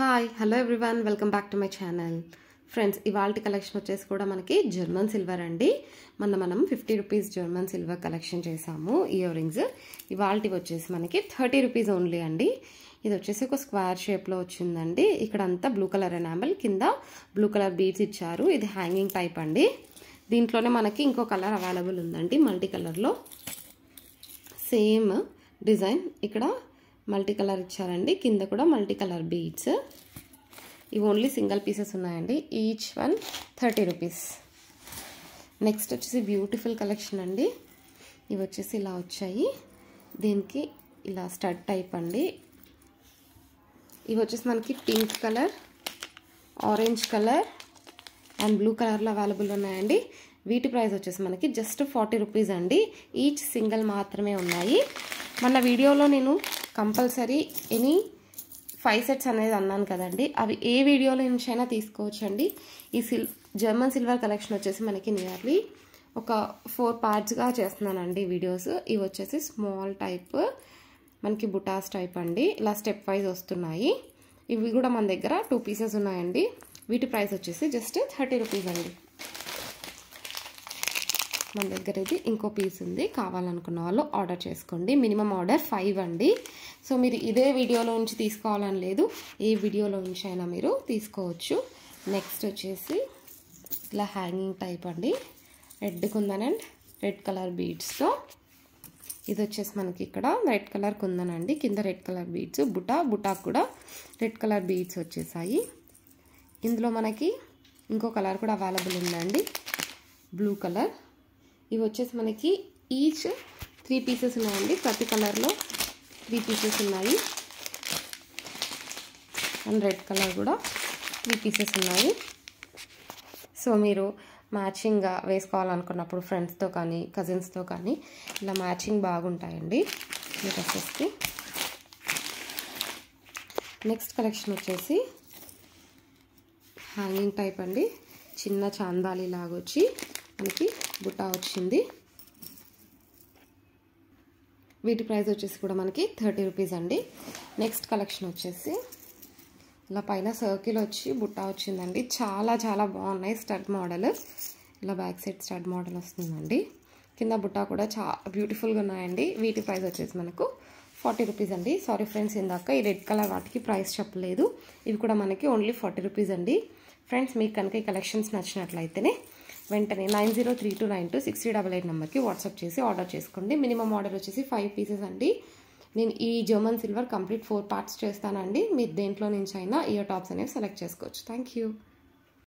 hi hello everyone welcome back to my channel friends ఇవాళ collection వచ్చేసి కూడా మనకి జర్మన్ సిల్వర్ అండి మొన్న మనం fifty rupees German silver collection చేసాము ఇయర్ రింగ్స్ ఇవాళ వచ్చేసి మనకి థర్టీ రూపీస్ ఓన్లీ అండి ఇది వచ్చేసి ఒక స్క్వేర్ షేప్లో వచ్చిందండి ఇక్కడ అంతా బ్లూ కలర్ ఎనామల్ కింద బ్లూ కలర్ బీడ్స్ ఇచ్చారు ఇది హ్యాంగింగ్ టైప్ అండి దీంట్లోనే మనకి ఇంకో కలర్ అవైలబుల్ ఉందండి మల్టీ కలర్లో సేమ్ డిజైన్ ఇక్కడ మల్టీ కలర్ ఇచ్చారండి కింద కూడా మల్టీ కలర్ బీడ్స్ ఇవి ఓన్లీ సింగిల్ పీసెస్ ఉన్నాయండి each one thirty rupees next వచ్చేసి బ్యూటిఫుల్ కలెక్షన్ అండి ఇవి వచ్చేసి ఇలా వచ్చాయి దీనికి ఇలా స్టడ్ టైప్ అండి ఇవి వచ్చేసి మనకి pink colour orange colour and blue కలర్లో అవైలబుల్ ఉన్నాయండి వీటి ప్రైస్ వచ్చేసి మనకి జస్ట్ ఫార్టీ రూపీస్ అండి ఈచ్ సింగిల్ మాత్రమే ఉన్నాయి మన వీడియోలో నేను కంపల్సరీ ఎనీ ఫైవ్ సెట్స్ అనేది అన్నాను కదండి అవి ఏ వీడియోలో నుంచి అయినా తీసుకోవచ్చండి ఈ సిల్ జర్మన్ సిల్వర్ కలెక్షన్ వచ్చేసి మనకి నియర్లీ ఒక ఫోర్ పార్ట్స్గా చేస్తున్నానండి వీడియోస్ ఇవి వచ్చేసి స్మాల్ టైప్ మనకి బుటాస్ టైప్ అండి ఇలా స్టెప్ వైజ్ వస్తున్నాయి ఇవి కూడా మన దగ్గర టూ పీసెస్ ఉన్నాయండి వీటి ప్రైస్ వచ్చేసి జస్ట్ థర్టీ రూపీస్ అండి మన దగ్గర ఇది ఇంకో పీస్ ఉంది కావాలనుకున్న వాళ్ళు ఆర్డర్ చేసుకోండి మినిమం ఆర్డర్ ఫైవ్ అండి సో మీరు ఇదే వీడియోలో నుంచి తీసుకోవాలని లేదు ఏ వీడియోలో నుంచి అయినా మీరు తీసుకోవచ్చు నెక్స్ట్ వచ్చేసి ఇలా హ్యాంగింగ్ టైప్ అండి red kundan and red colour బీడ్స్తో ఇది వచ్చేసి మనకి ఇక్కడ రెడ్ కలర్ కుందన్ అండి కింద రెడ్ కలర్ బీడ్స్ బుటా బుటా కూడా రెడ్ కలర్ బీడ్స్ వచ్చేసాయి ఇందులో మనకి ఇంకో కలర్ కూడా అవైలబుల్ ఉందండి బ్లూ కలర్ ఇవి వచ్చేసి మనకి ఈచ్ త్రీ పీసెస్ ఉన్నాయండి ప్రతి కలర్లో త్రీ పీసెస్ ఉన్నాయి అండ్ రెడ్ కలర్ కూడా త్రీ పీసెస్ ఉన్నాయి సో మీరు మ్యాచింగ్గా వేసుకోవాలనుకున్నప్పుడు ఫ్రెండ్స్తో కానీ కజిన్స్తో కానీ ఇలా మ్యాచింగ్ బాగుంటాయండి ఈ డ్రెస్సెస్కి నెక్స్ట్ కలెక్షన్ వచ్చేసి హ్యాంగింగ్ టైప్ అండి చిన్న చాందాలి లాగా వచ్చి మనకి బుట్ట వచ్చింది వీటి ప్రైస్ వచ్చేసి కూడా మనకి థర్టీ రూపీస్ అండి నెక్స్ట్ కలెక్షన్ వచ్చేసి ఇలా పైన సర్కిల్ వచ్చి బుట్ట వచ్చిందండి చాలా చాలా బాగున్నాయి స్టడ్ మోడల్ ఇలా బ్యాక్ సైడ్ స్టడ్ మోడల్ వస్తుందండి కింద బుట్ట కూడా చాలా బ్యూటిఫుల్గా ఉన్నాయండి వీటి ప్రైస్ వచ్చేసి మనకు ఫార్టీ రూపీస్ అండి సారీ ఫ్రెండ్స్ ఇందాక ఈ రెడ్ కలర్ వాటికి ప్రైస్ చెప్పలేదు ఇవి కూడా మనకి ఓన్లీ ఫార్టీ రూపీస్ అండి ఫ్రెండ్స్ మీకు కనుక ఈ కలెక్షన్స్ నచ్చినట్లయితేనే వెంటనే nine zero three two nine two six three double eight నెంబర్కి వాట్సాప్ చేసి ఆర్డర్ చేసుకోండి మినిమం ఆర్డర్ వచ్చేసి ఫైవ్ పీసెస్ అండి నేను ఈ German silver complete four parts చేస్తానండి మీరు దేంట్లో నుంచి అయినా ఇయర్ టాప్స్ అనేవి సెలెక్ట్ చేసుకోవచ్చు థ్యాంక్ యూ